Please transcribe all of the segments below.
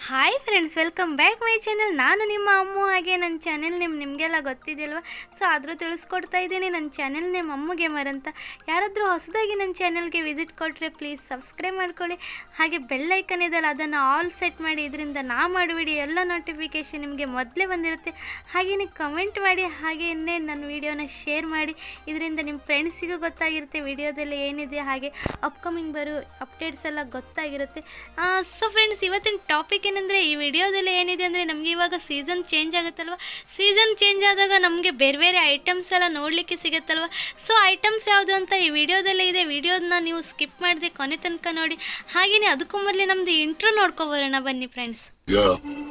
Hi friends welcome back my channel ನಾನು ನಿಮ್ಮ ಅಮ್ಮು ಹಾಗೆ ನನ್ನ ಚಾನೆಲ್ ನೇಮ್ ನಿಮಗೆಲ್ಲ ಗೊತ್ತಿದೆಯಲ್ವ ಸೊ ಆದರೂ ತಿಳಿಸ್ಕೊಡ್ತಾ ಇದ್ದೀನಿ ನನ್ನ ಚಾನೆಲ್ ನೇಮ್ ಅಮ್ಮು ಗೇಮರ್ ಅಂತ ಯಾರಾದರೂ ಹೊಸದಾಗಿ ನನ್ನ ಚಾನೆಲ್ಗೆ ವಿಸಿಟ್ ಕೊಟ್ಟರೆ ಪ್ಲೀಸ್ ಸಬ್ಸ್ಕ್ರೈಬ್ ಮಾಡ್ಕೊಳ್ಳಿ ಹಾಗೆ ಬೆಲ್ ಐಕನ್ ಇದೆಯಲ್ಲ ಅದನ್ನು ಆಲ್ ಸೆಟ್ ಮಾಡಿ ಇದರಿಂದ ನಾ ಮಾಡೋ ವಿಡಿಯೋ ಎಲ್ಲ ನೋಟಿಫಿಕೇಷನ್ ನಿಮಗೆ ಮೊದಲೇ ಬಂದಿರುತ್ತೆ ಹಾಗೆಯೇ ಕಮೆಂಟ್ ಮಾಡಿ ಹಾಗೆಯೇ ನನ್ನ ವಿಡಿಯೋನ ಶೇರ್ ಮಾಡಿ ಇದರಿಂದ ನಿಮ್ಮ ಫ್ರೆಂಡ್ಸಿಗೂ ಗೊತ್ತಾಗಿರುತ್ತೆ ವಿಡಿಯೋದಲ್ಲಿ ಏನಿದೆ ಹಾಗೆ ಅಪ್ಕಮಿಂಗ್ ಬರೋ ಅಪ್ಡೇಟ್ಸ್ ಎಲ್ಲ ಗೊತ್ತಾಗಿರುತ್ತೆ ಸೊ ಫ್ರೆಂಡ್ಸ್ ಇವತ್ತಿನ ಟಾಪಿಕ್ ಏನಂದರೆ ಈ ವಿಡಿಯೋದಲ್ಲಿ ಏನಿದೆ ಅಂದರೆ ನಮಗೆ ಇವಾಗ ಸೀಸನ್ ಚೇಂಜ್ ಆಗುತ್ತಲ್ವ ಸೀಸನ್ ಚೇಂಜ್ ಆದಾಗ ನಮಗೆ ಬೇರೆ ಬೇರೆ ಐಟಮ್ಸ್ ಎಲ್ಲ ನೋಡಲಿಕ್ಕೆ ಸಿಗುತ್ತಲ್ವ ಸೊ ಐಟಮ್ಸ್ ಯಾವುದು ಅಂತ ಈ ವಿಡಿಯೋದಲ್ಲೇ ಇದೆ ವಿಡಿಯೋದನ್ನ ನೀವು ಸ್ಕಿಪ್ ಮಾಡದೆ ಕೊನೆ ತನಕ ನೋಡಿ ಹಾಗೆಯೇ ಅದಕ್ಕೂ ಮೊದಲೇ ನಮ್ಮದು ಇಂಟ್ರೋ ನೋಡ್ಕೊಬರೋಣ ಬನ್ನಿ friends Yeah.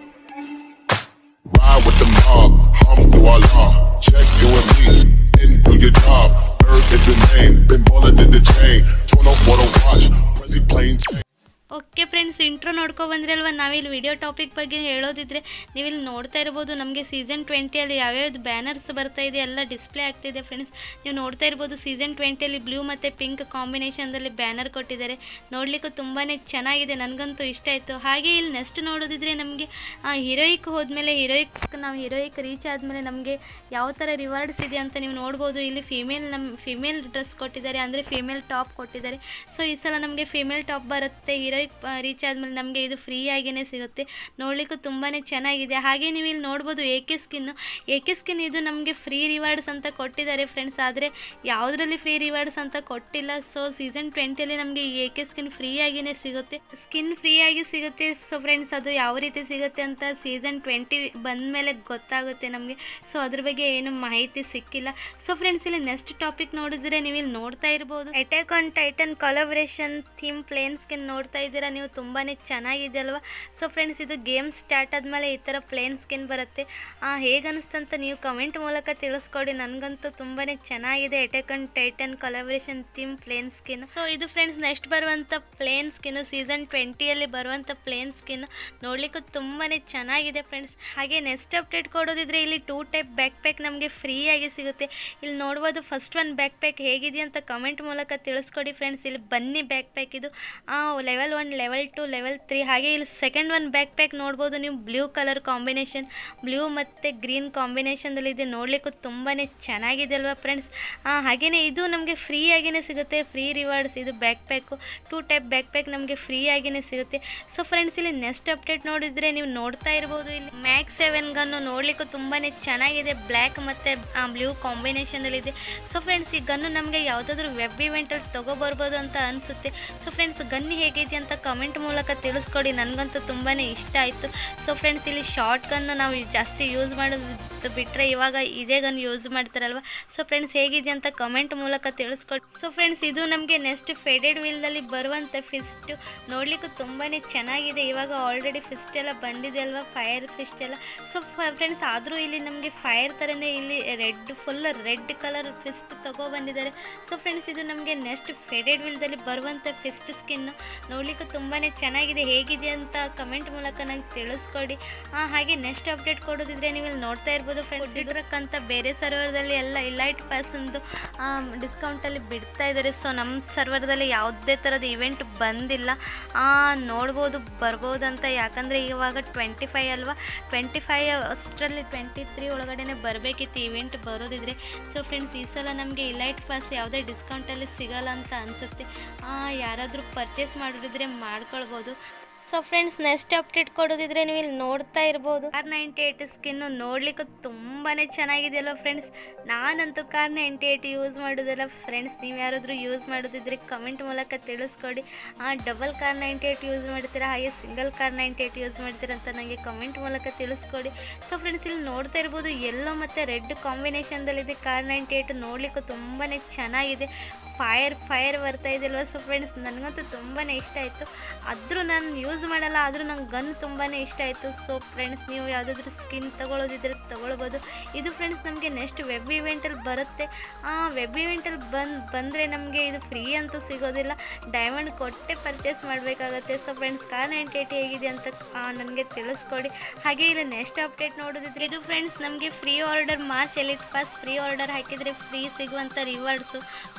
Ride with the mob, hum through Allah. Check you and me, and do your job. Earth is the name, been ballin' in the chain. Turn up what I watch, Prezi plain chain. Okay friends intro ನೋಡ್ಕೊ ಬಂದ್ರಲ್ವ ನಾವಿಲ್ಲಿ video topic ಬಗ್ಗೆ ಹೇಳೋದಿದ್ರೆ ನೀವಿಲ್ಲಿ ನೋಡ್ತಾ ಇರ್ಬೋದು ನಮಗೆ season ಟ್ವೆಂಟಿಯಲ್ಲಿ ಯಾವ್ಯಾವ್ದು banners ಬರ್ತಾ ಇದೆ ಎಲ್ಲ ಡಿಸ್ಪ್ಲೇ ಆಗ್ತಿದೆ ಫ್ರೆಂಡ್ಸ್ ನೀವು ನೋಡ್ತಾ ಇರ್ಬೋದು ಸೀಸನ್ ಟ್ವೆಂಟಿಯಲ್ಲಿ ಬ್ಲೂ ಮತ್ತು ಪಿಂಕ್ ಕಾಂಬಿನೇಷನ್ದಲ್ಲಿ ಬ್ಯಾನರ್ ಕೊಟ್ಟಿದ್ದಾರೆ ನೋಡಲಿಕ್ಕೂ ತುಂಬಾ ಚೆನ್ನಾಗಿದೆ ನನಗಂತೂ ಇಷ್ಟ ಆಯಿತು ಹಾಗೆ ಇಲ್ಲಿ ನೆಕ್ಸ್ಟ್ ನೋಡೋದಿದ್ರೆ ನಮಗೆ ಹೀರೋಯಿಕ್ ಹೋದ್ಮೇಲೆ ಹೀರೋಯಿಕ್ ನಾವು ಹೀರೋಯಿಕ್ ರೀಚ್ ಆದಮೇಲೆ ನಮಗೆ ಯಾವ ಥರ ರಿವಾರ್ಡ್ಸ್ ಇದೆ ಅಂತ ನೀವು ನೋಡ್ಬೋದು ಇಲ್ಲಿ ಫಿಮೇಲ್ ನಮ್ಮ ಫಿಮೇಲ್ ಡ್ರೆಸ್ ಕೊಟ್ಟಿದ್ದಾರೆ ಅಂದರೆ ಫಿಮೇಲ್ ಟಾಪ್ ಕೊಟ್ಟಿದ್ದಾರೆ ಸೊ ಈ ಸಲ ನಮಗೆ ಫಿಮೇಲ್ ಟಾಪ್ ಬರುತ್ತೆ ಹೀರೋಯಿಕ್ ರೀಚ್ ಆದಮೇಲೆ ನಮಗೆ ಇದು ಫ್ರೀ ಆಗಿಯೇ ಸಿಗುತ್ತೆ ನೋಡಲಿಕ್ಕೂ ತುಂಬಾ ಚೆನ್ನಾಗಿದೆ ಹಾಗೆ ನೀವು ಇಲ್ಲಿ ನೋಡ್ಬೋದು A K skin A K skin ಇದು ನಮಗೆ ಫ್ರೀ ರಿವಾರ್ಡ್ಸ್ ಅಂತ ಕೊಟ್ಟಿದ್ದಾರೆ ಫ್ರೆಂಡ್ಸ್ ಆದರೆ ಯಾವುದರಲ್ಲಿ ಫ್ರೀ ರಿವಾರ್ಡ್ಸ್ ಅಂತ ಕೊಟ್ಟಿಲ್ಲ ಸೊ ಸೀಸನ್ ಟ್ವೆಂಟಿಯಲ್ಲಿ ನಮಗೆ ಎ ಕೆ ಸ್ಕಿನ್ ಫ್ರೀ ಆಗಿಯೇ ಸಿಗುತ್ತೆ ಸ್ಕಿನ್ ಫ್ರೀ ಆಗಿ ಸಿಗುತ್ತೆ ಸೊ ಫ್ರೆಂಡ್ಸ್ ಅದು ಯಾವ ರೀತಿ ಸಿಗುತ್ತೆ ಅಂತ ಸೀಸನ್ ಟ್ವೆಂಟಿ ಬಂದಮೇಲೆ ಗೊತ್ತಾಗುತ್ತೆ ನಮಗೆ ಸೊ ಅದ್ರ ಬಗ್ಗೆ ಏನು ಮಾಹಿತಿ ಸಿಕ್ಕಿಲ್ಲ ಸೊ ಫ್ರೆಂಡ್ಸ್ ಇಲ್ಲಿ ನೆಕ್ಸ್ಟ್ ಟಾಪಿಕ್ ನೋಡಿದ್ರೆ ನೀವು ಇಲ್ಲಿ ನೋಡ್ತಾ ಇರ್ಬೋದು attack on Titan collaboration theme plane skin ನೋಡ್ತಾ ಇದ್ದೀರಾ ನೀವು ತುಂಬಾ ಚೆನ್ನಾಗಿದೆ ಅಲ್ವಾ ಸೊ ಫ್ರೆಂಡ್ಸ್ ಇದು ಗೇಮ್ ಸ್ಟಾರ್ಟ್ ಆದಮೇಲೆ ಈ ಥರ ಪ್ಲೇನ್ ಸ್ಕಿನ್ ಬರುತ್ತೆ ಹೇಗೆ ಅನಿಸ್ತಂತ ನೀವು ಕಮೆಂಟ್ ಮೂಲಕ ತಿಳಿಸ್ಕೊಡಿ ನನಗಂತೂ ತುಂಬಾ ಚೆನ್ನಾಗಿದೆ attack on Titan collaboration theme plane skin so ಇದು ಫ್ರೆಂಡ್ಸ್ ನೆಕ್ಸ್ಟ್ ಬರುವಂಥ ಪ್ಲೇನ್ ಸ್ಕಿನ್ ಸೀಸನ್ ಟ್ವೆಂಟಿಯಲ್ಲಿ ಬರುವಂಥ ಪ್ಲೇನ್ ಸ್ಕಿನ್ ನೋಡ್ಲಿಕ್ಕೂ ತುಂಬಾ ಚೆನ್ನಾಗಿದೆ ಫ್ರೆಂಡ್ಸ್ ಹಾಗೆ ನೆಕ್ಸ್ಟ್ ಅಪ್ಡೇಟ್ ಕೊಡೋದಿದ್ರೆ ಇಲ್ಲಿ ಟೂ ಟೈಪ್ ಬ್ಯಾಕ್ ಪ್ಯಾಕ್ ನಮಗೆ ಫ್ರೀ ಆಗಿ ಸಿಗುತ್ತೆ ಇಲ್ಲಿ ನೋಡ್ಬೋದು ಫಸ್ಟ್ ಒನ್ ಬ್ಯಾಕ್ ಪ್ಯಾಕ್ ಹೇಗಿದೆ ಅಂತ ಕಮೆಂಟ್ ಮೂಲಕ ತಿಳಿಸ್ಕೊಡಿ ಫ್ರೆಂಡ್ಸ್ ಇಲ್ಲಿ ಬನ್ನಿ ಬ್ಯಾಕ್ ಪ್ಯಾಕ್ ಇದು level one level two level three ಹಾಗೆ ಇಲ್ಲಿ ಸೆಕೆಂಡ್ ಒನ್ ಬ್ಯಾಕ್ ಪ್ಯಾಕ್ ನೋಡ್ಬೋದು ನೀವು ಬ್ಲೂ ಕಲರ್ ಕಾಂಬಿನೇಷನ್ ಬ್ಲೂ ಮತ್ತು ಗ್ರೀನ್ ಕಾಂಬಿನೇಷನ್ದಲ್ಲಿ ಇದೆ ನೋಡಲಿಕ್ಕೂ ತುಂಬಾ ಚೆನ್ನಾಗಿದೆ ಅಲ್ವಾ ಫ್ರೆಂಡ್ಸ್ ಹಾಗೆಯೇ ಇದು ನಮಗೆ ಫ್ರೀ ಆಗಿಯೇ ಸಿಗುತ್ತೆ ಫ್ರೀ ರಿವಾರ್ಡ್ಸ್ ಇದು backpack two type backpack ನಮಗೆ ಫ್ರೀ ಆಗಿಯೇ ಸಿಗುತ್ತೆ ಸೊ ಫ್ರೆಂಡ್ಸ್ ಇಲ್ಲಿ ನೆಕ್ಸ್ಟ್ ಅಪ್ಡೇಟ್ ನೋಡಿದರೆ ನೀವು ನೋಡ್ತಾ ಇರ್ಬೋದು ಇಲ್ಲಿ ಮ್ಯಾಕ್ಸ್ ಸೆವೆನ್ ಗನ್ನು ನೋಡಲಿಕ್ಕೂ ತುಂಬಾ ಚೆನ್ನಾಗಿದೆ ಬ್ಲ್ಯಾಕ್ ಮತ್ತು ಬ್ಲೂ ಕಾಂಬಿನೇಷನಲ್ಲಿದೆ ಸೊ ಫ್ರೆಂಡ್ಸ್ ಈ ಗನ್ನು ನಮಗೆ ಯಾವುದಾದ್ರೂ ವೆಬ್ ಇವೆಂಟಲ್ಲಿ ತೊಗೊಬರ್ಬೋದು ಅಂತ ಅನಿಸುತ್ತೆ ಸೊ ಫ್ರೆಂಡ್ಸ್ ಗನ್ ಹೇಗಿದೆ ಅಂತ ಕಮೆಂಟ್ ಮೂಲಕ ತಿಳಿಸ್ಕೊಡಿ ನನಗಂತೂ ತುಂಬಾ ಇಷ್ಟ ಆಯಿತು ಸೊ ಫ್ರೆಂಡ್ಸ್ ಇಲ್ಲಿ ಶಾರ್ಟ್ ಗನ್ನು ನಾವು ಜಾಸ್ತಿ ಯೂಸ್ ಮಾಡೋದು ಬಿಟ್ಟರೆ ಇವಾಗ ಇದೇ ಗನ್ ಯೂಸ್ ಮಾಡ್ತಾರಲ್ವ ಸೊ ಫ್ರೆಂಡ್ಸ್ ಹೇಗಿದೆ ಅಂತ ಕಮೆಂಟ್ ಮೂಲಕ ತಿಳಿಸ್ಕೊಡಿ ಸೊ ಫ್ರೆಂಡ್ಸ್ ಇದು ನಮಗೆ ನೆಕ್ಸ್ಟ್ ಫೆಡೆಡ್ ವೀಲ್ದಲ್ಲಿ ಬರುವಂಥ ಫಿಸ್ಟ್ ನೋಡಲಿಕ್ಕೂ ತುಂಬಾ ಚೆನ್ನಾಗಿದೆ ಇವಾಗ ಆಲ್ರೆಡಿ ಫಿಸ್ಟ್ ಎಲ್ಲ ಬಂದಿದೆ ಅಲ್ವಾ ಫೈರ್ ಫಿಸ್ಟ್ ಎಲ್ಲ ಸೊ ಫ್ರೆಂಡ್ಸ್ ಆದರೂ ಇಲ್ಲಿ ನಮಗೆ ಫೈರ್ ಥರನೇ ಇಲ್ಲಿ red full red colour fist ಬಂದಿದ್ದಾರೆ ಸೊ ಫ್ರೆಂಡ್ಸ್ ಇದು ನಮಗೆ ನೆಕ್ಸ್ಟ್ ಫೆಡೆಡ್ ವೀಲ್ದಲ್ಲಿ ಬರುವಂಥ ಫಿಸ್ಟ್ ಸ್ಕಿನ್ ನೋಡಲಿಕ್ಕೂ ತುಂಬಾ ಚೆನ್ನಾಗಿದೆ ಹೇಗಿದೆ ಅಂತ ಕಮೆಂಟ್ ಮೂಲಕ ನಂಗೆ ತಿಳಿಸ್ಕೊಡಿ ಆ, ಹಾಗೆ ನೆಕ್ಸ್ಟ್ ಅಪ್ಡೇಟ್ ಕೊಡೋದಿದ್ರೆ ನೀವು ಇಲ್ಲಿ ನೋಡ್ತಾ ಇರ್ಬೋದು ಫ್ರೆಂಡ್ಸ್ ಇದಕ್ಕಂತ ಬೇರೆ ಸರ್ವರ್ದಲ್ಲಿ ಎಲ್ಲ ಇಲೈಟ್ ಪಾಸಂದು ಡಿಸ್ಕೌಂಟಲ್ಲಿ ಬಿಡ್ತಾ ಇದ್ದಾರೆ ಸೊ ನಮ್ಮ ಸರ್ವರ್ದಲ್ಲಿ ಯಾವುದೇ ಥರದ ಇವೆಂಟ್ ಬಂದಿಲ್ಲ ಆ, ನೋಡ್ಬೋದು ಬರ್ಬೋದು ಅಂತ ಯಾಕಂದರೆ ಇವಾಗ ಟ್ವೆಂಟಿ ಫೈ ಅಲ್ವಾ ಟ್ವೆಂಟಿ ಫೈ ಅಷ್ಟರಲ್ಲಿ ಟ್ವೆಂಟಿ ತ್ರೀ ಒಳಗಡೆನೆ ಬರಬೇಕಿತ್ತು ಇವೆಂಟ್ ಬರೋದಿದ್ರೆ ಸೊ ಫ್ರೆಂಡ್ಸ್ ಈ ಸಲ ನಮಗೆ ಇಲೈಟ್ ಪಾಸ್ ಯಾವುದೇ ಡಿಸ್ಕೌಂಟಲ್ಲಿ ಸಿಗಲ್ಲ ಅಂತ ಅನಿಸುತ್ತೆ ಯಾರಾದರೂ ಪರ್ಚೇಸ್ ಮಾಡಿದ್ರೆ ಮಾಡ್ಕೊಳ್ಬೋದು ಸೊ ಫ್ರೆಂಡ್ಸ್ ನೆಕ್ಸ್ಟ್ ಅಪ್ಡೇಟ್ ಕೊಡೋದಿದ್ರೆ ನೀವು ಇಲ್ಲಿ ನೋಡ್ತಾ ಇರ್ಬೋದು ಕಾರ್ ನೈಂಟಿ ಏಯ್ಟ್ ಸ್ಕಿನ್ನು ನೋಡ್ಲಿಕ್ಕೆ ತುಂಬಾ ಚೆನ್ನಾಗಿದೆಯಲ್ಲ ಫ್ರೆಂಡ್ಸ್ ನಾನಂತೂ ಕಾರ್ ನೈಂಟಿ ಏಯ್ಟ್ ಯೂಸ್ ಮಾಡೋದಲ್ಲ ಫ್ರೆಂಡ್ಸ್ ನೀವು ಯಾರಾದರೂ ಯೂಸ್ ಮಾಡೋದಿದ್ರೆ ಕಮೆಂಟ್ ಮೂಲಕ ತಿಳಿಸ್ಕೊಡಿ ಆ double car ninety eight use ಮಾಡ್ತೀರಾ ಹಾಗೆ single car ninety eight use ಮಾಡ್ತೀರಾ ಅಂತ ನನಗೆ ಕಮೆಂಟ್ ಮೂಲಕ ತಿಳಿಸ್ಕೊಡಿ ಸೊ ಫ್ರೆಂಡ್ಸ್ ಇಲ್ಲಿ ನೋಡ್ತಾ ಇರ್ಬೋದು ಎಲ್ಲೋ ಮತ್ತು ರೆಡ್ ಕಾಂಬಿನೇಷನ್ದಲ್ಲಿದೆ ಕಾರ್ ನೈಂಟಿ ಏಯ್ಟ್ ನೋಡ್ಲಿಕ್ಕೂ ತುಂಬಾ ಚೆನ್ನಾಗಿದೆ ಫೈರ್ ಫೈರ್ ಬರ್ತಾ ಇದೆಯಲ್ವ ಸೊ ಫ್ರೆಂಡ್ಸ್ ನನಗಂತೂ ತುಂಬಾ ಇಷ್ಟ ಆಯಿತು ಆದರೂ ನಾನು ಯೂಸ್ ಮಾಡಲ್ಲ ಆದರೂ ನಂಗೆ ಗನ್ ತುಂಬಾ ಇಷ್ಟ ಆಯಿತು ಸೊ ಫ್ರೆಂಡ್ಸ್ ನೀವು ಯಾವುದಾದ್ರೂ ಸ್ಕಿನ್ ತೊಗೊಳೋದಿದ್ರೆ ತೊಗೊಳ್ಬೋದು ಇದು ಫ್ರೆಂಡ್ಸ್ ನಮಗೆ ನೆಕ್ಸ್ಟ್ ವೆಬ್ ಇವೆಂಟಲ್ಲಿ ಬರುತ್ತೆ ಆ ವೆಬ್ ಇವೆಂಟಲ್ಲಿ ಬಂದು ಬಂದರೆ ನಮಗೆ ಇದು ಫ್ರೀ ಅಂತೂ ಸಿಗೋದಿಲ್ಲ ಡೈಮಂಡ್ ಕೊಟ್ಟೆ ಪರ್ಚೇಸ್ ಮಾಡಬೇಕಾಗತ್ತೆ so friends car ninety eighty ಹೇಗಿದೆ ಅಂತ ನನಗೆ ತಿಳಿಸ್ಕೊಡಿ ಹಾಗೆ ಇಲ್ಲಿ ನೆಕ್ಸ್ಟ್ ಅಪ್ಡೇಟ್ ನೋಡೋದಿದ್ರೆ ಇದು ಫ್ರೆಂಡ್ಸ್ ನಮಗೆ free order March elite pass free order ಹಾಕಿದರೆ ಫ್ರೀ ಸಿಗುವಂಥ ರಿವಾರ್ಡ್ಸು ಫ್ಯಾನ್ ಸ್ಕಿನ್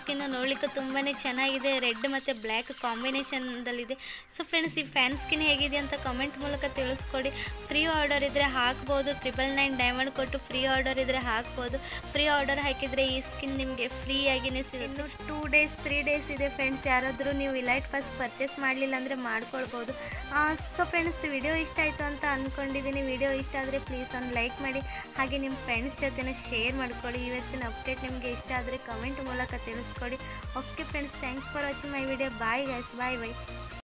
ಸ್ಕಿನ್ ನೋಡ್ಲಿಕ್ಕೆ ತುಂಬಾ ಚೆನ್ನಾಗಿದೆ ರೆಡ್ ಮತ್ತು ಬ್ಲ್ಯಾಕ್ ಕಾಂಬಿನೇಷನ್ದಲ್ಲಿದೆ ಸೊ ಫ್ರೆಂಡ್ಸ್ ಈ ಫ್ಯಾನ್ ಸ್ಕಿನ್ ಹೇಗಿದೆ ಅಂತ ಕಮೆಂಟ್ ಮೂಲಕ ತಿಳಿಸ್ಕೊಡಿ ಫ್ರೀ ಆರ್ಡರ್ ಇದ್ದರೆ ಹಾಕ್ಬೋದು ತ್ರಿಬಲ್ ನೈನ್ ಡೈಮಂಡ್ ಕೊಟ್ಟು ಫ್ರೀ ಆರ್ಡರ್ ಇದ್ದರೆ ಹಾಕ್ಬೋದು ಫ್ರೀ ಆರ್ಡರ್ ಹಾಕಿದರೆ ಈ ಸ್ಕಿನ್ ನಿಮಗೆ ಫ್ರೀಯಾಗಿಯೇ ಸಿಗುತ್ತೆ ಇನ್ನು ಟೂ ಡೇಸ್ ತ್ರೀ ಡೇಸ್ ಇದೆ ಫ್ರೆಂಡ್ಸ್ ಯಾರಾದರೂ ನೀವು ಇಲೈಟ್ ಫಸ್ಟ್ ಪರ್ಚೇಸ್ ಮಾಡಲಿಲ್ಲ ಅಂದರೆ ಮಾಡ್ಕೊಳ್ಬೋದು ಸೊ ಫ್ರೆಂಡ್ಸ್ ವಿಡಿಯೋ ಇಷ್ಟ ಆಯಿತು ಅಂತ ಅಂದ್ಕೊಂಡಿದ್ದೀನಿ ವಿಡಿಯೋ ಇಷ್ಟ ಆದರೆ ಪ್ಲೀಸ್ ಒಂದು ಲೈಕ್ ಮಾಡಿ ಹಾಗೆ ನಿಮ್ಮ ಫ್ರೆಂಡ್ಸ್ ಜೊತೆನ ಶೇರ್ ಮಾಡ್ಕೊಳ್ಳಿ ಇವತ್ತಿನ ಅಪ್ಡೇಟ್ ನಿಮಗೆ ಇಷ್ಟ ಆದರೆ ಕಮೆಂಟ್ ಮೂಲಕ ತಿಳಿಸ್ಕೊಡಿ okay friends thanks for watching my video bye guys bye by